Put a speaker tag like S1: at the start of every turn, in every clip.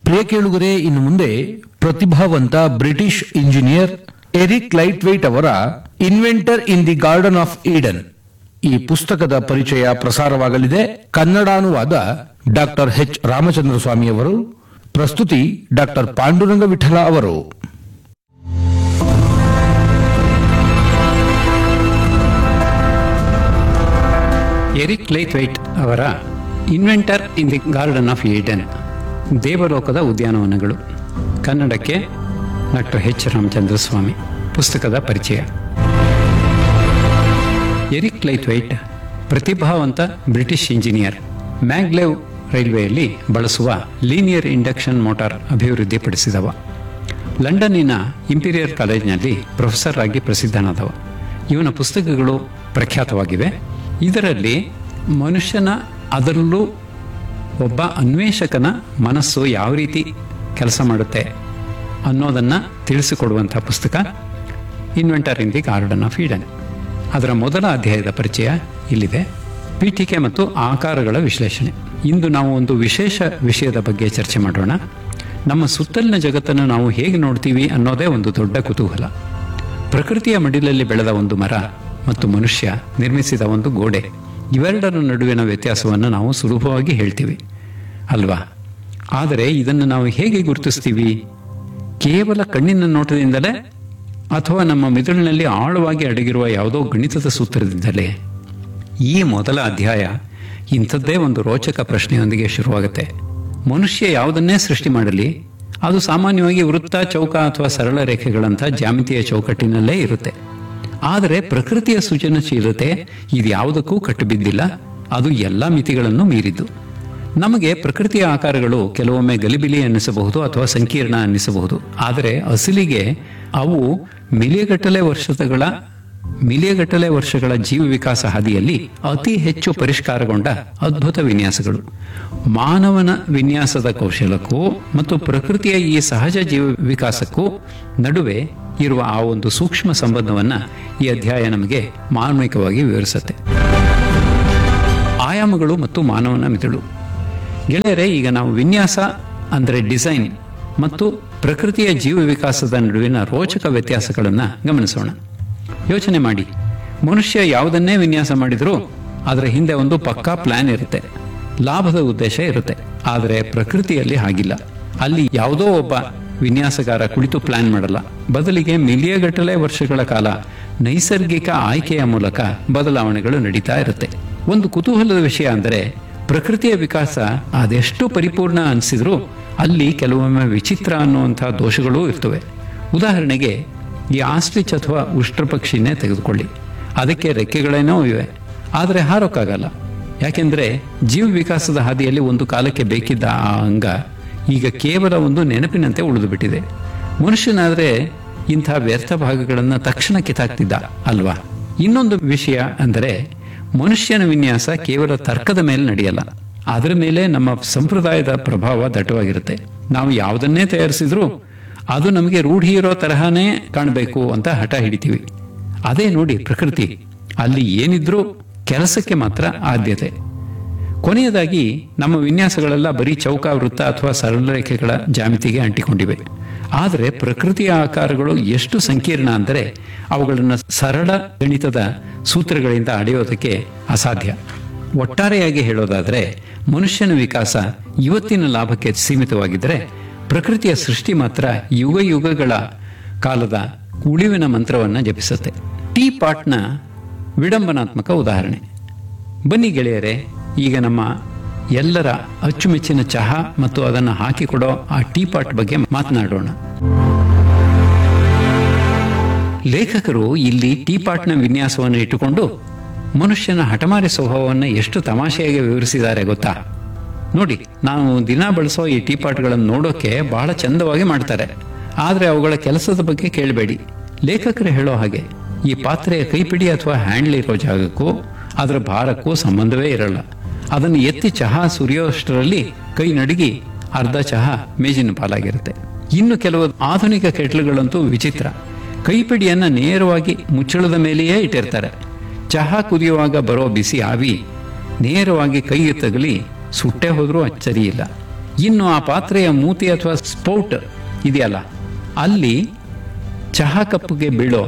S1: ಪ್ರಿಯ ಕೇಳುಗರೆ ಇನ್ನು ಮುಂದೆ ಪ್ರತಿಭಾವಂತ British engineer Eric Laithwaite ಅವರ inventor in the garden of Eden ಈ ಪುಸ್ತಕದ ಪರಿಚಯ ಪ್ರಸಾರವಾಗಲಿದೆ ಕನ್ನಡಾನುವಾದ ಡಾಕ್ಟರ್ ಎಚ್ ರಾಮಚಂದ್ರ ಸ್ವಾಮಿ ಅವರು ಪ್ರಸ್ತುತಿ ಡಾಕ್ಟರ್ ಪಾಂಡುರಂಗ ವಿಠಲ ಅವರು
S2: ಎರಿಕ್ ಲೈಥ್ವೈಟ್ ಅವರ inventor in the garden of Eden ದೇವಲೋಕದ ಉದ್ಯಾನವನಗಳು ಕನ್ನಡಕ್ಕೆ ಡಾಕ್ಟರ್ ಎಚ್ ರಾಮಚಂದ್ರ ಸ್ವಾಮಿ ಪುಸ್ತಕದ ಪರಿಚಯ ಎರಿಕ್ ಲೈಥ್ವೈಟ್ ಪ್ರತಿಭಾವಂತ ಬ್ರಿಟಿಷ್ ಇಂಜಿನಿಯರ್ ಮ್ಯಾಗ್ಲೆವ್ ರೈಲ್ವೆಯಲ್ಲಿ ಬಳಸುವ ಲೀನಿಯರ್ ಇಂಡಕ್ಷನ್ ಮೋಟಾರ್ ಅಭಿವೃದ್ಧಿಪಡಿಸಿದವ ಲಂಡನ್ನಿನ ಇಂಪೀರಿಯರ್ ಕಾಲೇಜಿನಲ್ಲಿ ಪ್ರೊಫೆಸರ್ ಆಗಿ ಪ್ರಸಿದ್ಧನಾದವ ಇವನ ಪುಸ್ತಕಗಳು ಪ್ರಖ್ಯಾತವಾಗಿವೆ ಇದರಲ್ಲಿ ಮನುಷ್ಯನ ಅದರಲ್ಲೂ ಒಬ್ಬ ಅನ್ವೇಷಕನ ಮನಸ್ಸು ಯಾವ ರೀತಿ ಕೆಲಸ ಮಾಡುತ್ತೆ ಅನ್ನೋದನ್ನು ತಿಳಿಸಿಕೊಡುವಂಥ ಪುಸ್ತಕ inventor in the garden of Eden ಅದರ ಮೊದಲ ಅಧ್ಯಾಯದ ಪರಿಚಯ ಇಲ್ಲಿದೆ ಪೀಠಿಕೆ ಮತ್ತು ಆಕಾರಗಳ ವಿಶ್ಲೇಷಣೆ ಇಂದು ನಾವು ಒಂದು ವಿಶೇಷ ವಿಷಯದ ಬಗ್ಗೆ ಚರ್ಚೆ ಮಾಡೋಣ ನಮ್ಮ ಸುತ್ತಲಿನ ಜಗತ್ತನ್ನು ನಾವು ಹೇಗೆ ನೋಡ್ತೀವಿ ಅನ್ನೋದೇ ಒಂದು ದೊಡ್ಡ ಕುತೂಹಲ ಪ್ರಕೃತಿಯ ಮಡಿಲಲ್ಲಿ ಬೆಳೆದ ಒಂದು ಮರ ಮತ್ತು ಮನುಷ್ಯ ನಿರ್ಮಿಸಿದ ಒಂದು ಗೋಡೆ ಇವೆರಡರ ನಡುವಿನ ವ್ಯತ್ಯಾಸವನ್ನು ನಾವು ಸುಲಭವಾಗಿ ಹೇಳ್ತೀವಿ ಅಲ್ವಾ ಆದರೆ ಇದನ್ನು ನಾವು ಹೇಗೆ ಗುರುತಿಸ್ತೀವಿ ಕೇವಲ ಕಣ್ಣಿನ ನೋಟದಿಂದಲೇ ಅಥವಾ ನಮ್ಮ ಮಿದುಳಿನಲ್ಲಿ ಆಳವಾಗಿ ಅಡಗಿರುವ ಯಾವುದೋ ಗಣಿತದ ಸೂತ್ರದಿಂದಲೇ ಈ ಮೊದಲ ಅಧ್ಯಾಯ ಇಂಥದ್ದೇ ಒಂದು ರೋಚಕ ಪ್ರಶ್ನೆಯೊಂದಿಗೆ ಶುರುವಾಗುತ್ತೆ ಮನುಷ್ಯ ಯಾವುದನ್ನೇ ಸೃಷ್ಟಿ ಮಾಡಲಿ ಅದು ಸಾಮಾನ್ಯವಾಗಿ ವೃತ್ತ ಚೌಕ ಅಥವಾ ಸರಳ ರೇಖೆಗಳಂಥ ಜಾಮಿತಿಯ ಚೌಕಟ್ಟಿನಲ್ಲೇ ಇರುತ್ತೆ ಆದರೆ ಪ್ರಕೃತಿಯ ಸೃಜನಶೀಲತೆ ಇದ್ಯಾವುದಕ್ಕೂ ಕಟ್ಟುಬಿದ್ದಿಲ್ಲ ಅದು ಎಲ್ಲ ಮಿತಿಗಳನ್ನು ಮೀರಿದ್ದು ನಮಗೆ ಪ್ರಕೃತಿಯ ಆಕಾರಗಳು ಕೆಲವೊಮ್ಮೆ ಗಲಿಬಿಲಿ ಅನ್ನಿಸಬಹುದು ಅಥವಾ ಸಂಕೀರ್ಣ ಅನ್ನಿಸಬಹುದು ಆದರೆ ಅಸಲಿಗೆ ಅವು ಮಿಲಿಯಗಟ್ಟಲೆ ವರ್ಷಗಳ ಮಿಲಿಯಗಟ್ಟಲೆ ವರ್ಷಗಳ ಜೀವ ವಿಕಾಸ ಹಾದಿಯಲ್ಲಿ ಅತಿ ಹೆಚ್ಚು ಪರಿಷ್ಕಾರಗೊಂಡ ಅದ್ಭುತ ವಿನ್ಯಾಸಗಳು ಮಾನವನ ವಿನ್ಯಾಸದ ಕೌಶಲಕ್ಕೂ ಮತ್ತು ಪ್ರಕೃತಿಯ ಈ ಸಹಜ ಜೀವ ವಿಕಾಸಕ್ಕೂ ನಡುವೆ ಇರುವ ಆ ಒಂದು ಸೂಕ್ಷ್ಮ ಸಂಬಂಧವನ್ನ ಈ ಅಧ್ಯಾಯ ನಮಗೆ ಮಾರ್ಮಿಕವಾಗಿ ವಿವರಿಸುತ್ತೆ ಆಯಾಮಗಳು ಮತ್ತು ಮಾನವನ ಮಿದುಳು ಗೆಳೆಯರೆ ಈಗ ನಾವು ವಿನ್ಯಾಸ ಅಂದರೆ ಡಿಸೈನ್ ಮತ್ತು ಪ್ರಕೃತಿಯ ಜೀವ ವಿಕಾಸದ ನಡುವಿನ ರೋಚಕ ವ್ಯತ್ಯಾಸಗಳನ್ನು ಗಮನಿಸೋಣ ಯೋಚನೆ ಮಾಡಿ ಮನುಷ್ಯ ಯಾವುದನ್ನೇ ವಿನ್ಯಾಸ ಮಾಡಿದರೂ ಅದರ ಹಿಂದೆ ಒಂದು ಪಕ್ಕಾ ಪ್ಲಾನ್ ಇರುತ್ತೆ ಲಾಭದ ಉದ್ದೇಶ ಇರುತ್ತೆ ಆದರೆ ಪ್ರಕೃತಿಯಲ್ಲಿ ಹಾಗಿಲ್ಲ ಅಲ್ಲಿ ಯಾವುದೋ ಒಬ್ಬ ವಿನ್ಯಾಸಗಾರ ಕುಳಿತು ಪ್ಲಾನ್ ಮಾಡಲ್ಲ ಬದಲಿಗೆ ಮಿಲಿಯಗಟ್ಟಲೆ ವರ್ಷಗಳ ಕಾಲ ನೈಸರ್ಗಿಕ ಆಯ್ಕೆಯ ಮೂಲಕ ಬದಲಾವಣೆಗಳು ನಡೀತಾ ಇರುತ್ತೆ ಒಂದು ಕುತೂಹಲದ ವಿಷಯ ಅಂದರೆ ಪ್ರಕೃತಿಯ ವಿಕಾಸ ಅದೆಷ್ಟು ಪರಿಪೂರ್ಣ ಅನಿಸಿದ್ರೂ ಅಲ್ಲಿ ಕೆಲವೊಮ್ಮೆ ವಿಚಿತ್ರ ಅನ್ನುವಂಥ ದೋಷಗಳೂ ಇರ್ತವೆ ಉದಾಹರಣೆಗೆ ಈ ಆಸ್ಟ್ರಿಚ್ ಅಥವಾ ಉಷ್ಟ್ರಪಕ್ಷಿನೇ ತೆಗೆದುಕೊಳ್ಳಿ ಅದಕ್ಕೆ ರೆಕ್ಕೆಗಳೇನೋ ಇವೆ ಆದರೆ ಹಾರೋಕ್ಕಾಗಲ್ಲ ಯಾಕೆಂದ್ರೆ ಜೀವ ವಿಕಾಸದ ಹಾದಿಯಲ್ಲಿ ಒಂದು ಕಾಲಕ್ಕೆ ಬೇಕಿದ್ದ ಆ ಅಂಗ ಈಗ ಕೇವಲ ಒಂದು ನೆನಪಿನಂತೆ ಉಳಿದು ಬಿಟ್ಟಿದೆ ಮನುಷ್ಯನಾದರೆ ಇಂಥ ವ್ಯರ್ಥ ಭಾಗಗಳನ್ನು ತಕ್ಷಣ ಕಿತ್ತಾಕ್ತಿದ್ದ ಅಲ್ವಾ ಇನ್ನೊಂದು ವಿಷಯ ಅಂದರೆ ಮನುಷ್ಯನ ವಿನ್ಯಾಸ ಕೇವಲ ತರ್ಕದ ಮೇಲೆ ನಡೆಯಲ್ಲ ಅದರ ಮೇಲೆ ನಮ್ಮ ಸಂಪ್ರದಾಯದ ಪ್ರಭಾವ ದಟ್ಟವಾಗಿರುತ್ತೆ ನಾವು ಯಾವುದನ್ನೇ ತಯಾರಿಸಿದ್ರೂ ಅದು ನಮಗೆ ರೂಢಿ ಇರೋ ತರಹನೇ ಕಾಣಬೇಕು ಅಂತ ಹಠ ಹಿಡಿತೀವಿ ಅದೇ ನೋಡಿ ಪ್ರಕೃತಿ ಅಲ್ಲಿ ಏನಿದ್ರೂ ಕೆಲಸಕ್ಕೆ ಮಾತ್ರ ಆದ್ಯತೆ ಕೊನೆಯದಾಗಿ ನಮ್ಮ ವಿನ್ಯಾಸಗಳೆಲ್ಲ ಬರೀ ಚೌಕ ವೃತ್ತ ಅಥವಾ ಸರಳ ರೇಖೆಗಳ ಜಾಮಿತಿಗೆ ಅಂಟಿಕೊಂಡಿವೆ ಆದರೆ ಪ್ರಕೃತಿಯ ಆಕಾರಗಳು ಎಷ್ಟು ಸಂಕೀರ್ಣ ಅಂದರೆ ಅವುಗಳನ್ನು ಸರಳ ಗಣಿತದ ಸೂತ್ರಗಳಿಂದ ಅಳೆಯೋದಕ್ಕೆ ಅಸಾಧ್ಯ ಒಟ್ಟಾರೆಯಾಗಿ ಹೇಳೋದಾದರೆ ಮನುಷ್ಯನ ವಿಕಾಸ ಇವತ್ತಿನ ಲಾಭಕ್ಕೆ ಸೀಮಿತವಾಗಿದ್ದರೆ ಪ್ರಕೃತಿಯ ಸೃಷ್ಟಿ ಮಾತ್ರ ಯುಗ ಯುಗಗಳ ಕಾಲದ ಉಳಿವಿನ ಮಂತ್ರವನ್ನು ಜಪಿಸುತ್ತೆ ಟೀ ಪಾಟ್ನ ವಿಡಂಬನಾತ್ಮಕ ಉದಾಹರಣೆ ಬನ್ನಿ ಗೆಳೆಯರೆ ಈಗ ನಮ್ಮ ಎಲ್ಲರ ಅಚ್ಚುಮೆಚ್ಚಿನ ಚಹಾ ಮತ್ತು ಅದನ್ನು ಹಾಕಿಕೊಡೋ ಆ ಟೀ ಪಾಟ್ ಬಗ್ಗೆ ಮಾತನಾಡೋಣ ಲೇಖಕರು ಇಲ್ಲಿ ಟೀ ಪಾಟ್ನ ವಿನ್ಯಾಸವನ್ನು ಇಟ್ಟುಕೊಂಡು ಮನುಷ್ಯನ ಹಠಮಾರಿ ಸ್ವಭಾವವನ್ನು ಎಷ್ಟು ತಮಾಷೆಯಾಗಿ ವಿವರಿಸಿದ್ದಾರೆ ಗೊತ್ತಾ ನೋಡಿ ನಾವು ದಿನ ಬಳಸೋ ಈ ಟೀ ಪಾಟ್ಗಳನ್ನು ನೋಡೋಕೆ ಬಹಳ ಚಂದವಾಗಿ ಮಾಡ್ತಾರೆ ಆದರೆ ಅವುಗಳ ಕೆಲಸದ ಬಗ್ಗೆ ಕೇಳಬೇಡಿ ಲೇಖಕರು ಹೇಳೋ ಹಾಗೆ ಈ ಪಾತ್ರೆಯ ಕೈಪಿಡಿ ಅಥವಾ ಹ್ಯಾಂಡ್ಲ್ ಇರೋ ಜಾಗಕ್ಕೂ ಅದರ ಭಾರಕ್ಕೂ ಸಂಬಂಧವೇ ಇರಲ್ಲ ಅದನ್ನು ಎತ್ತಿ ಚಹಾ ಸುರಿಯೋಷ್ಟರಲ್ಲಿ ಕೈ ನಡುಗಿ ಅರ್ಧ ಚಹಾ ಮೇಜಿನ ಪಾಲಾಗಿರುತ್ತೆ ಇನ್ನು ಕೆಲವು ಆಧುನಿಕ ಕೆಟ್ಲುಗಳಂತೂ ವಿಚಿತ್ರ ಕೈಪಿಡಿಯನ್ನ ನೇರವಾಗಿ ಮುಚ್ಚಳದ ಮೇಲೆಯೇ ಇಟ್ಟಿರ್ತಾರೆ ಚಹಾ ಕುದಿಯುವಾಗ ಬರೋ ಬಿಸಿ ಆವಿ ನೇರವಾಗಿ ಕೈಗೆ ತಗಲಿ ಸುಟ್ಟೆ ಹೋದ್ರೂ ಅಚ್ಚರಿ ಇಲ್ಲ ಇನ್ನು ಆ ಪಾತ್ರೆಯ ಮೂತಿ ಅಥವಾ ಸ್ಪೌಟ್ ಇದೆಯಲ್ಲ ಅಲ್ಲಿ ಚಹಾ ಕಪ್ಪಿಗೆ ಬೀಳೋ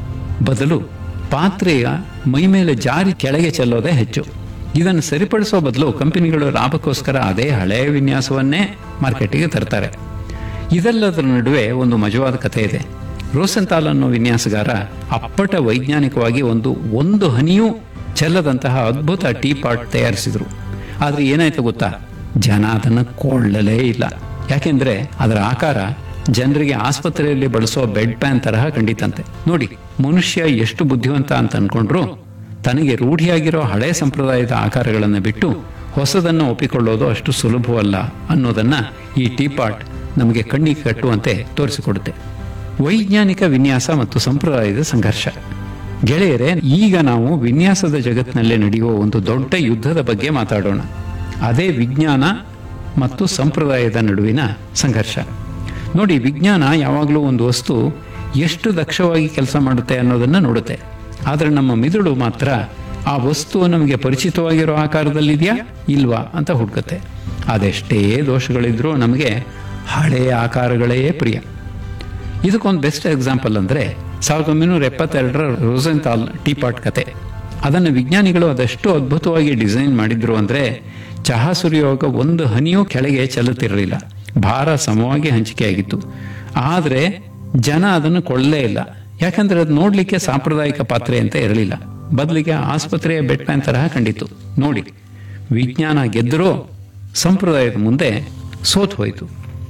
S2: ಬದಲು ಪಾತ್ರೆಯ ಮೈ ಮೇಲೆ ಜಾರಿ ಕೆಳಗೆ ಚೆಲ್ಲೋದೇ ಹೆಚ್ಚು ಇದನ್ನು ಸರಿಪಡಿಸೋ ಬದಲು ಕಂಪನಿಗಳು ಲಾಭಕ್ಕೋಸ್ಕರ ಅದೇ ಹಳೆಯ ವಿನ್ಯಾಸವನ್ನೇ ಮಾರ್ಕೆಟಿಗೆ ತರ್ತಾರೆ ಇದೆಲ್ಲದರ ನಡುವೆ ಒಂದು ಮಜವಾದ ಕಥೆ ಇದೆ ರೋಸೆಂತಾಲ್ ಅನ್ನೋ ವಿನ್ಯಾಸಗಾರ ಅಪ್ಪಟ ವೈಜ್ಞಾನಿಕವಾಗಿ ಒಂದು ಒಂದು ಹನಿಯೂ ಚೆಲ್ಲದಂತಹ ಅದ್ಭುತ ಟೀ ಪಾಟ್ ತಯಾರಿಸಿದ್ರು ಆದ್ರೆ ಏನಾಯ್ತು ಗೊತ್ತಾ ಜನ ಅದನ್ನು ಕೊಳ್ಳಲೇ ಇಲ್ಲ ಯಾಕೆಂದ್ರೆ ಅದರ ಆಕಾರ ಜನರಿಗೆ ಆಸ್ಪತ್ರೆಯಲ್ಲಿ ಬಳಸೋ ಬೆಡ್ ಪ್ಯಾನ್ ತರಹ ಕಂಡಿತಂತೆ ನೋಡಿ ಮನುಷ್ಯ ಎಷ್ಟು ಬುದ್ಧಿವಂತ ಅಂತ ಅನ್ಕೊಂಡ್ರು ತನಗೆ ರೂಢಿಯಾಗಿರೋ ಹಳೆ ಸಂಪ್ರದಾಯದ ಆಕಾರಗಳನ್ನು ಬಿಟ್ಟು ಹೊಸದನ್ನು ಒಪ್ಪಿಕೊಳ್ಳೋದು ಅಷ್ಟು ಸುಲಭವಲ್ಲ ಅನ್ನೋದನ್ನ ಈ ಟೀಪಾಟ್ ನಮಗೆ ಕಣ್ಣಿಗೆ ಕಟ್ಟುವಂತೆ ತೋರಿಸಿಕೊಡುತ್ತೆ ವೈಜ್ಞಾನಿಕ ವಿನ್ಯಾಸ ಮತ್ತು ಸಂಪ್ರದಾಯದ ಸಂಘರ್ಷ ಗೆಳೆಯರೇ ಈಗ ನಾವು ವಿನ್ಯಾಸದ ಜಗತ್ತಿನಲ್ಲೇ ನಡೆಯುವ ಒಂದು ದೊಡ್ಡ ಯುದ್ಧದ ಬಗ್ಗೆ ಮಾತಾಡೋಣ ಅದೇ ವಿಜ್ಞಾನ ಮತ್ತು ಸಂಪ್ರದಾಯದ ನಡುವಿನ ಸಂಘರ್ಷ ನೋಡಿ ವಿಜ್ಞಾನ ಯಾವಾಗಲೂ ಒಂದು ವಸ್ತು ಎಷ್ಟು ದಕ್ಷವಾಗಿ ಕೆಲಸ ಮಾಡುತ್ತೆ ಅನ್ನೋದನ್ನ ನೋಡುತ್ತೆ ಆದರೆ ನಮ್ಮ ಮಿದುಳು ಮಾತ್ರ ಆ ವಸ್ತು ನಮಗೆ ಪರಿಚಿತವಾಗಿರೋ ಆಕಾರದಲ್ಲಿದೆಯಾ ಇಲ್ವಾ ಅಂತ ಹುಡುಕುತ್ತೆ ಅದೆಷ್ಟೇ ದೋಷಗಳಿದ್ರೂ ನಮಗೆ ಹಳೆಯ ಆಕಾರಗಳೇ ಪ್ರಿಯ ಇದಕ್ಕೊಂದು ಬೆಸ್ಟ್ ಎಕ್ಸಾಂಪಲ್ ಅಂದ್ರೆ ಸಾವಿರದ ಒಂಬೈನೂರ ಎಪ್ಪತ್ತೆರಡರ ರೋಸೆಂತಾಲ್ ಟೀಪಾಟ್ ಕತೆ ಅದನ್ನು ವಿಜ್ಞಾನಿಗಳು ಅದೆಷ್ಟು ಅದ್ಭುತವಾಗಿ ಡಿಸೈನ್ ಮಾಡಿದ್ರು ಅಂದ್ರೆ ಚಹಾ ಸುರಿಯುವಾಗ ಒಂದು ಹನಿಯೂ ಕೆಳಗೆ ಚೆಲ್ಲುತ್ತಿರಲಿಲ್ಲ ಭಾರ ಸಮವಾಗಿ ಹಂಚಿಕೆಯಾಗಿತ್ತು ಆದರೆ ಜನ ಅದನ್ನು ಕೊಳ್ಳೇ ಇಲ್ಲ ಯಾಕಂದ್ರೆ ಅದು ನೋಡ್ಲಿಕ್ಕೆ ಸಾಂಪ್ರದಾಯಿಕ ಪಾತ್ರೆ ಅಂತ ಇರಲಿಲ್ಲ ಬದಲಿಗೆ ಆಸ್ಪತ್ರೆಯ ಬೆಡ್ ಪ್ಯಾನ್ ತರಹ ಕಂಡಿತ್ತು ನೋಡಿ ವಿಜ್ಞಾನ ಗೆದ್ದರೂ ಸಂಪ್ರದಾಯದ ಮುಂದೆ ಸೋತು ಹೋಯಿತು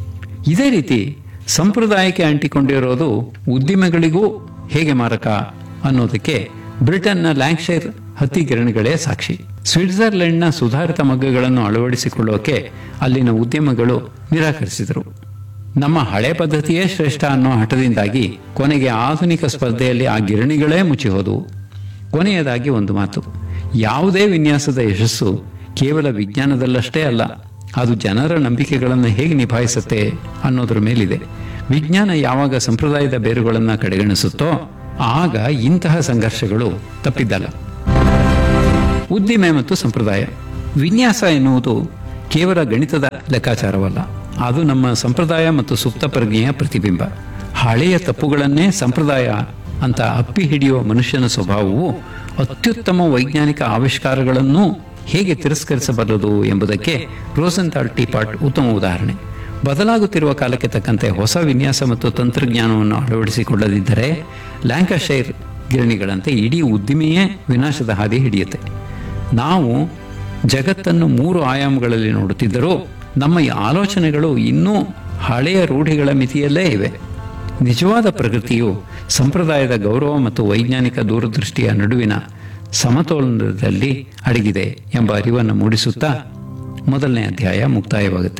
S2: ಇದೇ ರೀತಿ ಸಂಪ್ರದಾಯಕ್ಕೆ ಅಂಟಿಕೊಂಡಿರೋದು ಉದ್ದಿಮೆಗಳಿಗೂ ಹೇಗೆ ಮಾರಕ ಅನ್ನೋದಕ್ಕೆ ಬ್ರಿಟನ್ನ ಲ್ಯಾಂಕ್ಶೈರ್ ಹತ್ತಿ ಗಿರಣಿಗಳೇ ಸಾಕ್ಷಿ ಸ್ವಿಟ್ಜರ್ಲೆಂಡ್ನ ಸುಧಾರಿತ ಮಗ್ಗಗಳನ್ನು ಅಳವಡಿಸಿಕೊಳ್ಳೋಕೆ ಅಲ್ಲಿನ ಉದ್ಯಮಗಳು ನಿರಾಕರಿಸಿದರು ನಮ್ಮ ಹಳೆ ಪದ್ಧತಿಯೇ ಶ್ರೇಷ್ಠ ಅನ್ನೋ ಹಠದಿಂದಾಗಿ ಕೊನೆಗೆ ಆಧುನಿಕ ಸ್ಪರ್ಧೆಯಲ್ಲಿ ಆ ಗಿರಣಿಗಳೇ ಮುಚ್ಚಿ ಹೋದವು ಕೊನೆಯದಾಗಿ ಒಂದು ಮಾತು ಯಾವುದೇ ವಿನ್ಯಾಸದ ಯಶಸ್ಸು ಕೇವಲ ವಿಜ್ಞಾನದಲ್ಲಷ್ಟೇ ಅಲ್ಲ ಅದು ಜನರ ನಂಬಿಕೆಗಳನ್ನು ಹೇಗೆ ನಿಭಾಯಿಸುತ್ತೆ ಅನ್ನೋದ್ರ ಮೇಲಿದೆ ವಿಜ್ಞಾನ ಯಾವಾಗ ಸಂಪ್ರದಾಯದ ಬೇರುಗಳನ್ನು ಕಡೆಗಣಿಸುತ್ತೋ ಆಗ ಇಂತಹ ಸಂಘರ್ಷಗಳು ತಪ್ಪಿದ್ದಲ್ಲ ಉದ್ದಿಮೆ ಮತ್ತು ಸಂಪ್ರದಾಯ ವಿನ್ಯಾಸ ಎನ್ನುವುದು ಕೇವಲ ಗಣಿತದ ಲೆಕ್ಕಾಚಾರವಲ್ಲ ಅದು ನಮ್ಮ ಸಂಪ್ರದಾಯ ಮತ್ತು ಸುಪ್ತ ಪ್ರಜ್ಞೆಯ ಪ್ರತಿಬಿಂಬ ಹಳೆಯ ತಪ್ಪುಗಳನ್ನೇ ಸಂಪ್ರದಾಯ ಅಂತ ಅಪ್ಪಿ ಹಿಡಿಯುವ ಮನುಷ್ಯನ ಸ್ವಭಾವವು ಅತ್ಯುತ್ತಮ ವೈಜ್ಞಾನಿಕ ಆವಿಷ್ಕಾರಗಳನ್ನು ಹೇಗೆ ತಿರಸ್ಕರಿಸಬಲ್ಲದು ಎಂಬುದಕ್ಕೆ ರೋಸೆಂತಾಲ್ ಟೀಪಾಟ್ ಉತ್ತಮ ಉದಾಹರಣೆ ಬದಲಾಗುತ್ತಿರುವ ಕಾಲಕ್ಕೆ ತಕ್ಕಂತೆ ಹೊಸ ವಿನ್ಯಾಸ ಮತ್ತು ತಂತ್ರಜ್ಞಾನವನ್ನು ಅಳವಡಿಸಿಕೊಳ್ಳದಿದ್ದರೆ ಲ್ಯಾಂಕಶೈರ್ ಗಿರಣಿಗಳಂತೆ ಇಡೀ ಉದ್ದಿಮೆಯೇ ವಿನಾಶದ ಹಾದಿ ಹಿಡಿಯುತ್ತೆ ನಾವು ಜಗತ್ತನ್ನು ಮೂರು ಆಯಾಮಗಳಲ್ಲಿ ನೋಡುತ್ತಿದ್ದರೂ ನಮ್ಮ ಈ ಆಲೋಚನೆಗಳು ಇನ್ನೂ ಹಳೆಯ ರೂಢಿಗಳ ಮಿತಿಯಲ್ಲೇ ಇವೆ ನಿಜವಾದ ಪ್ರಗತಿಯು ಸಂಪ್ರದಾಯದ ಗೌರವ ಮತ್ತು ವೈಜ್ಞಾನಿಕ ದೂರದೃಷ್ಟಿಯ ನಡುವಿನ ಸಮತೋಲನದಲ್ಲಿ ಅಡಗಿದೆ ಎಂಬ ಅರಿವನ್ನು ಮೂಡಿಸುತ್ತಾ ಮೊದಲನೇ ಅಧ್ಯಾಯ ಮುಕ್ತಾಯವಾಗುತ್ತೆ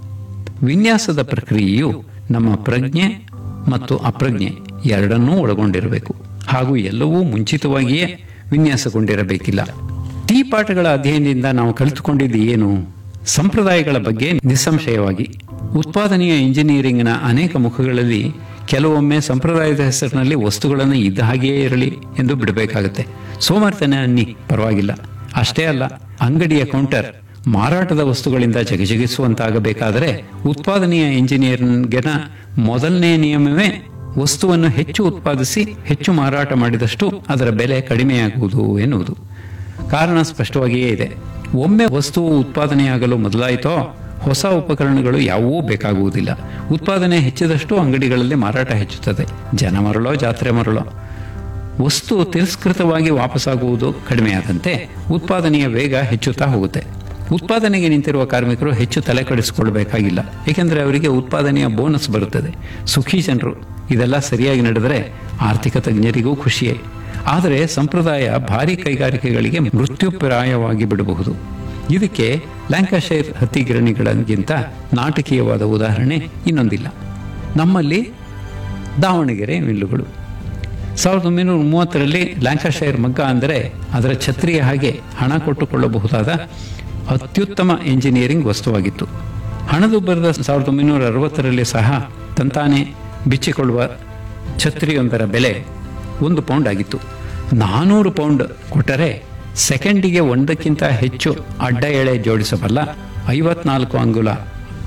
S2: ವಿನ್ಯಾಸದ ಪ್ರಕ್ರಿಯೆಯು ನಮ್ಮ ಪ್ರಜ್ಞೆ ಮತ್ತು ಅಪ್ರಜ್ಞೆ ಎರಡನ್ನೂ ಒಳಗೊಂಡಿರಬೇಕು ಹಾಗೂ ಎಲ್ಲವೂ ಮುಂಚಿತವಾಗಿಯೇ ವಿನ್ಯಾಸಗೊಂಡಿರಬೇಕಿಲ್ಲ ಟೀ ಪಾಠಗಳ ಅಧ್ಯಯನದಿಂದ ನಾವು ಕಲಿತುಕೊಂಡಿದ್ದು ಏನು ಸಂಪ್ರದಾಯಗಳ ಬಗ್ಗೆ ನಿಸ್ಸಂಶಯವಾಗಿ ಉತ್ಪಾದನೆಯ ಇಂಜಿನಿಯರಿಂಗ್ನ ಅನೇಕ ಮುಖಗಳಲ್ಲಿ ಕೆಲವೊಮ್ಮೆ ಸಂಪ್ರದಾಯದ ಹೆಸರಿನಲ್ಲಿ ವಸ್ತುಗಳನ್ನು ಇದ್ದ ಹಾಗೆಯೇ ಇರಲಿ ಎಂದು ಬಿಡಬೇಕಾಗುತ್ತೆ ಸೋಮರ್ಥನೆ ಅನ್ನಿ ಪರವಾಗಿಲ್ಲ ಅಷ್ಟೇ ಅಲ್ಲ ಅಂಗಡಿಯ ಕೌಂಟರ್ ಮಾರಾಟದ ವಸ್ತುಗಳಿಂದ ಜಗಜಗಿಸುವಂತಾಗಬೇಕಾದರೆ ಉತ್ಪಾದನೆಯ ಇಂಜಿನಿಯರಿಂಗ್ನ ಮೊದಲನೇ ನಿಯಮವೇ ವಸ್ತುವನ್ನು ಹೆಚ್ಚು ಉತ್ಪಾದಿಸಿ ಹೆಚ್ಚು ಮಾರಾಟ ಮಾಡಿದಷ್ಟು ಅದರ ಬೆಲೆ ಕಡಿಮೆಯಾಗುವುದು ಎನ್ನುವುದು ಕಾರಣ ಸ್ಪಷ್ಟವಾಗಿಯೇ ಇದೆ ಒಮ್ಮೆ ವಸ್ತುವು ಉತ್ಪಾದನೆಯಾಗಲು ಮೊದಲಾಯಿತೋ ಹೊಸ ಉಪಕರಣಗಳು ಯಾವುವೂ ಬೇಕಾಗುವುದಿಲ್ಲ ಉತ್ಪಾದನೆ ಹೆಚ್ಚಿದಷ್ಟು ಅಂಗಡಿಗಳಲ್ಲಿ ಮಾರಾಟ ಹೆಚ್ಚುತ್ತದೆ ಜನ ಮರಳೋ ಜಾತ್ರೆ ಮರಳೋ ವಸ್ತು ತಿರಸ್ಕೃತವಾಗಿ ವಾಪಸ್ಸಾಗುವುದು ಕಡಿಮೆಯಾದಂತೆ ಉತ್ಪಾದನೆಯ ವೇಗ ಹೆಚ್ಚುತ್ತಾ ಹೋಗುತ್ತೆ ಉತ್ಪಾದನೆಗೆ ನಿಂತಿರುವ ಕಾರ್ಮಿಕರು ಹೆಚ್ಚು ತಲೆ ಕೆಡಿಸಿಕೊಳ್ಳಬೇಕಾಗಿಲ್ಲ ಏಕೆಂದರೆ ಅವರಿಗೆ ಉತ್ಪಾದನೆಯ ಬೋನಸ್ ಬರುತ್ತದೆ ಸುಖಿ ಜನರು ಇದೆಲ್ಲ ಸರಿಯಾಗಿ ನಡೆದರೆ ಆರ್ಥಿಕ ತಜ್ಞರಿಗೂ ಖುಷಿಯೇ ಆದರೆ ಸಂಪ್ರದಾಯ ಭಾರಿ ಕೈಗಾರಿಕೆಗಳಿಗೆ ಮೃತ್ಯುಪ್ರಾಯವಾಗಿ ಬಿಡಬಹುದು ಇದಕ್ಕೆ ಲ್ಯಾಂಕಾಶೈರ್ ಹತ್ತಿ ಗಿರಣಿಗಳಿಗಿಂತ ನಾಟಕೀಯವಾದ ಉದಾಹರಣೆ ಇನ್ನೊಂದಿಲ್ಲ ನಮ್ಮಲ್ಲಿ ದಾವಣಗೆರೆ ಮಿಲ್ಲುಗಳು ಸಾವಿರದ ಒಂಬೈನೂರ ಮೂವತ್ತರಲ್ಲಿ ಲ್ಯಾಂಕಾಶೈರ್ ಮಗ್ಗ ಅಂದರೆ ಅದರ ಛತ್ರಿಯ ಹಾಗೆ ಹಣ ಕೊಟ್ಟುಕೊಳ್ಳಬಹುದಾದ ಅತ್ಯುತ್ತಮ ಎಂಜಿನಿಯರಿಂಗ್ ವಸ್ತುವಾಗಿತ್ತು ಹಣದುಬ್ಬರದ ಸಾವಿರದ ಒಂಬೈನೂರ ಅರವತ್ತರಲ್ಲಿ ಸಹ ತಂತಾನೆ ಬಿಚ್ಚಿಕೊಳ್ಳುವ ಛತ್ರಿಯೊಂದರ ಬೆಲೆ ಒಂದು ಪೌಂಡ್ ಆಗಿತ್ತು ನಾನೂರು ಪೌಂಡ್ ಕೊಟ್ಟರೆ ಸೆಕೆಂಡಿಗೆ ಒಂದಕ್ಕಿಂತ ಹೆಚ್ಚು ಅಡ್ಡ ಎಳೆ ಜೋಡಿಸಬಲ್ಲ ಐವತ್ನಾಲ್ಕು ಅಂಗುಲ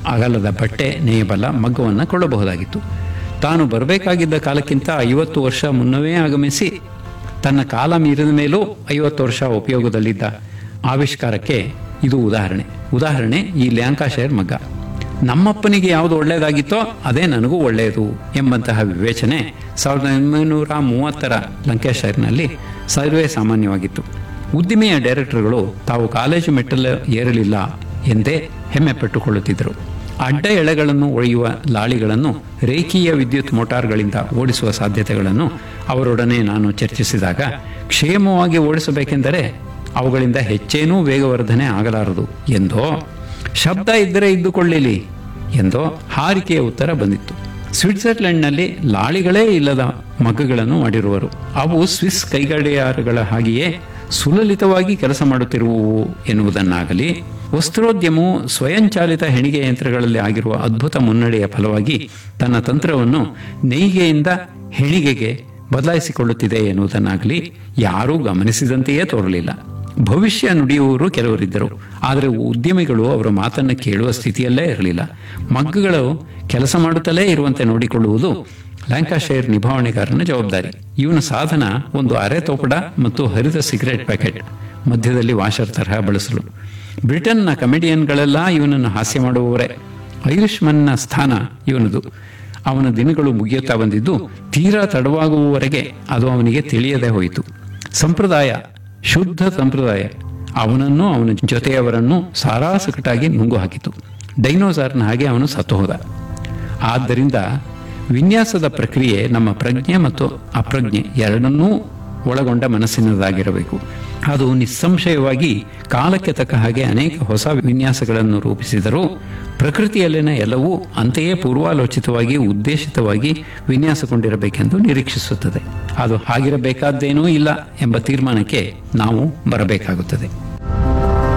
S2: ಅಗಲದ ಬಟ್ಟೆ ನೇಯಬಲ್ಲ ಮಗ್ಗವನ್ನು ಕೊಳ್ಳಬಹುದಾಗಿತ್ತು ತಾನು ಬರಬೇಕಾಗಿದ್ದ ಕಾಲಕ್ಕಿಂತ ಐವತ್ತು ವರ್ಷ ಮುನ್ನವೇ ಆಗಮಿಸಿ ತನ್ನ ಕಾಲ ಮೀರಿದ ಮೇಲೂ ಐವತ್ತು ವರ್ಷ ಉಪಯೋಗದಲ್ಲಿದ್ದ ಆವಿಷ್ಕಾರಕ್ಕೆ ಇದು ಉದಾಹರಣೆ ಉದಾಹರಣೆ ಈ ಲ್ಯಾಂಕಾಶೈರ್ ಮಗ್ಗ ನಮ್ಮಪ್ಪನಿಗೆ ಯಾವುದು ಒಳ್ಳೆಯದಾಗಿತ್ತೋ ಅದೇ ನನಗೂ ಒಳ್ಳೆಯದು ಎಂಬಂತಹ ವಿವೇಚನೆ ಸಾವಿರದ ಒಂಬೈನೂರ ಮೂವತ್ತರ ಲಂಕಾಶೈರ್ನಲ್ಲಿ ಸರ್ವೇ ಸಾಮಾನ್ಯವಾಗಿತ್ತು ಉದ್ದಿಮೆಯ ಡೈರೆಕ್ಟರ್ಗಳು ತಾವು ಕಾಲೇಜು ಮೆಟ್ಟಲು ಏರಲಿಲ್ಲ ಎಂದೇ ಹೆಮ್ಮೆ ಪಟ್ಟುಕೊಳ್ಳುತ್ತಿದ್ದರು ಅಡ್ಡ ಎಳೆಗಳನ್ನು ಒಯ್ಯುವ ಲಾಳಿಗಳನ್ನು ರೇಖೀಯ ವಿದ್ಯುತ್ ಮೋಟಾರ್ಗಳಿಂದ ಓಡಿಸುವ ಸಾಧ್ಯತೆಗಳನ್ನು ಅವರೊಡನೆ ನಾನು ಚರ್ಚಿಸಿದಾಗ ಕ್ಷೇಮವಾಗಿ ಓಡಿಸಬೇಕೆಂದರೆ ಅವುಗಳಿಂದ ಹೆಚ್ಚೇನೂ ವೇಗವರ್ಧನೆ ಆಗಲಾರದು ಎಂದೋ ಶಬ್ದ ಇದ್ದರೆ ಇದ್ದುಕೊಳ್ಳಿಲಿ ಎಂದೋ ಹಾರಿಕೆಯ ಉತ್ತರ ಬಂದಿತ್ತು ಸ್ವಿಟ್ಜರ್ಲೆಂಡ್ನಲ್ಲಿ ಲಾಳಿಗಳೇ ಇಲ್ಲದ ಮಗ್ಗಗಳನ್ನು ಮಾಡಿರುವರು ಅವು ಸ್ವಿಸ್ ಕೈಗಡಿಯಾರಗಳ ಹಾಗೆಯೇ ಸುಲಲಿತವಾಗಿ ಕೆಲಸ ಮಾಡುತ್ತಿರುವುವು ಎನ್ನುವುದನ್ನಾಗಲಿ ವಸ್ತ್ರೋದ್ಯಮವು ಸ್ವಯಂಚಾಲಿತ ಹೆಣಿಗೆ ಯಂತ್ರಗಳಲ್ಲಿ ಆಗಿರುವ ಅದ್ಭುತ ಮುನ್ನಡೆಯ ಫಲವಾಗಿ ತನ್ನ ತಂತ್ರವನ್ನು ನೇಯ್ಗೆಯಿಂದ ಹೆಣಿಗೆಗೆ ಬದಲಾಯಿಸಿಕೊಳ್ಳುತ್ತಿದೆ ಎನ್ನುವುದನ್ನಾಗಲಿ ಯಾರೂ ಗಮನಿಸಿದಂತೆಯೇ ತೋರಲಿಲ್ಲ ಭವಿಷ್ಯ ನುಡಿಯುವವರು ಕೆಲವರಿದ್ದರು ಆದರೆ ಉದ್ಯಮಿಗಳು ಅವರ ಮಾತನ್ನು ಕೇಳುವ ಸ್ಥಿತಿಯಲ್ಲೇ ಇರಲಿಲ್ಲ ಮಗ್ಗಗಳು ಕೆಲಸ ಮಾಡುತ್ತಲೇ ಇರುವಂತೆ ನೋಡಿಕೊಳ್ಳುವುದು ಲ್ಯಾಂಕಾಶೈರ್ ನಿಭಾವಣೆಗಾರನ ಜವಾಬ್ದಾರಿ ಇವನ ಸಾಧನ ಒಂದು ಅರೆ ತೋಪಡ ಮತ್ತು ಹರಿದ ಸಿಗರೆಟ್ ಪ್ಯಾಕೆಟ್ ಮಧ್ಯದಲ್ಲಿ ವಾಷರ್ ತರಹ ಬಳಸಲು ಬ್ರಿಟನ್ನ ಕಮಿಡಿಯನ್ಗಳೆಲ್ಲ ಇವನನ್ನು ಹಾಸ್ಯ ಮಾಡುವವರೇ ಐರಿಷ್ಮನ್ನ ಸ್ಥಾನ ಇವನದು ಅವನ ದಿನಗಳು ಮುಗಿಯುತ್ತಾ ಬಂದಿದ್ದು ತೀರಾ ತಡವಾಗುವವರೆಗೆ ಅದು ಅವನಿಗೆ ತಿಳಿಯದೆ ಹೋಯಿತು ಸಂಪ್ರದಾಯ ಶುದ್ಧ ಸಂಪ್ರದಾಯ ಅವನನ್ನು ಅವನ ಜೊತೆಯವರನ್ನು ಸಾರಾಸಕಟಾಗಿ ನುಂಗು ಹಾಕಿತು ಡೈನೋಸಾರ್ನ ಹಾಗೆ ಅವನು ಸತ್ತು ಹೋದ ಆದ್ದರಿಂದ ವಿನ್ಯಾಸದ ಪ್ರಕ್ರಿಯೆ ನಮ್ಮ ಪ್ರಜ್ಞೆ ಮತ್ತು ಅಪ್ರಜ್ಞೆ ಎರಡನ್ನೂ ಒಳಗೊಂಡ ಮನಸ್ಸಿನದಾಗಿರಬೇಕು ಅದು ನಿಸ್ಸಂಶಯವಾಗಿ ಕಾಲಕ್ಕೆ ತಕ್ಕ ಹಾಗೆ ಅನೇಕ ಹೊಸ ವಿನ್ಯಾಸಗಳನ್ನು ರೂಪಿಸಿದರೂ ಪ್ರಕೃತಿಯಲ್ಲಿನ ಎಲ್ಲವೂ ಅಂತೆಯೇ ಪೂರ್ವಾಲೋಚಿತವಾಗಿ ಉದ್ದೇಶಿತವಾಗಿ ವಿನ್ಯಾಸಗೊಂಡಿರಬೇಕೆಂದು ನಿರೀಕ್ಷಿಸುತ್ತದೆ ಅದು ಹಾಗಿರಬೇಕಾದ್ದೇನೂ ಇಲ್ಲ ಎಂಬ ತೀರ್ಮಾನಕ್ಕೆ ನಾವು ಬರಬೇಕಾಗುತ್ತದೆ